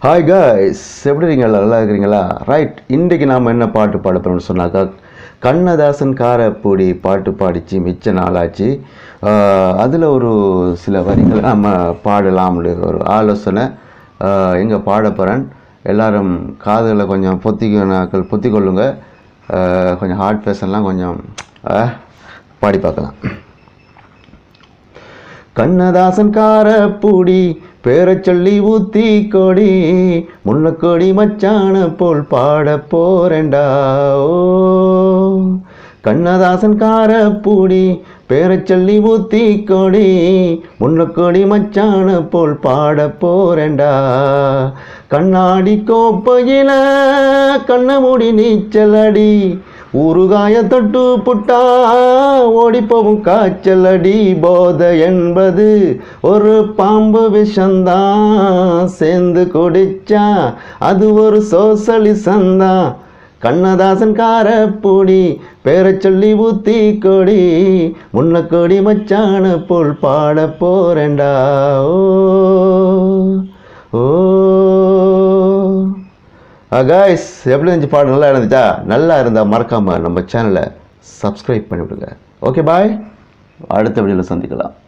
hi guys எப்படி இருக்கீங்களா நல்லா இருக்கிறீங்களா ரைட் இன்றைக்கு நாம் என்ன பாட்டு பாட போகிறோம்னு சொன்னாக்கா கண்ணதாசன் காரப்பொடி பாட்டு பாடிச்சு மிச்ச நாளாச்சு அதில் ஒரு சில வரிகளை நம்ம பாடலாம்னு ஒரு ஆலோசனை எங்கே பாட போகிறேன் எல்லாரும் காதுகளை கொஞ்சம் பொத்திக்கணாக்கள் பொத்திக்கொள்ளுங்க ஆஹ் கொஞ்சம் ஹார்ட் பேஷன்லாம் கொஞ்சம் ஆஹ், பாடி பார்க்கலாம் கண்ணதாசன் காரப்பூடி பேரச் சொல்லி ஊத்தி கொடி முன்னக்கொடி மச்சான போல் பாட போறேன்டா ஓ கண்ணதாசன் காரப்பூடி பேரச் சொல்லி ஊத்தி கொடி முன்னக்கொடி மச்சான போல் பாட போறேன்டா கண்ணாடி கோப்பையில கண்ண மூடி நீச்சல் அடி ஊறுகாய தொட்டு புட்டா ஓடிப்போவும் காய்ச்சல் அடி போதை என்பது ஒரு பாம்பு விஷந்தான் சேர்ந்து குடிச்சா அது ஒரு சோசலி சந்தான் கண்ணதாசன் காரப்பூடி பேரச் சொல்லி ஊத்தி கொடி முன்ன கொடி மச்சான போல் பாட போறேன்டா ஓ ஓ காய்ஸ் எப்படி இருந்துச்சு பாடம் நல்லா இருந்துச்சா நல்லா இருந்தால் மறக்காமல் நம்ம சேனலை சப்ஸ்கிரைப் பண்ணிவிடுங்க ஓகே பாய் அடுத்த வீடியோவில் சந்திக்கலாம்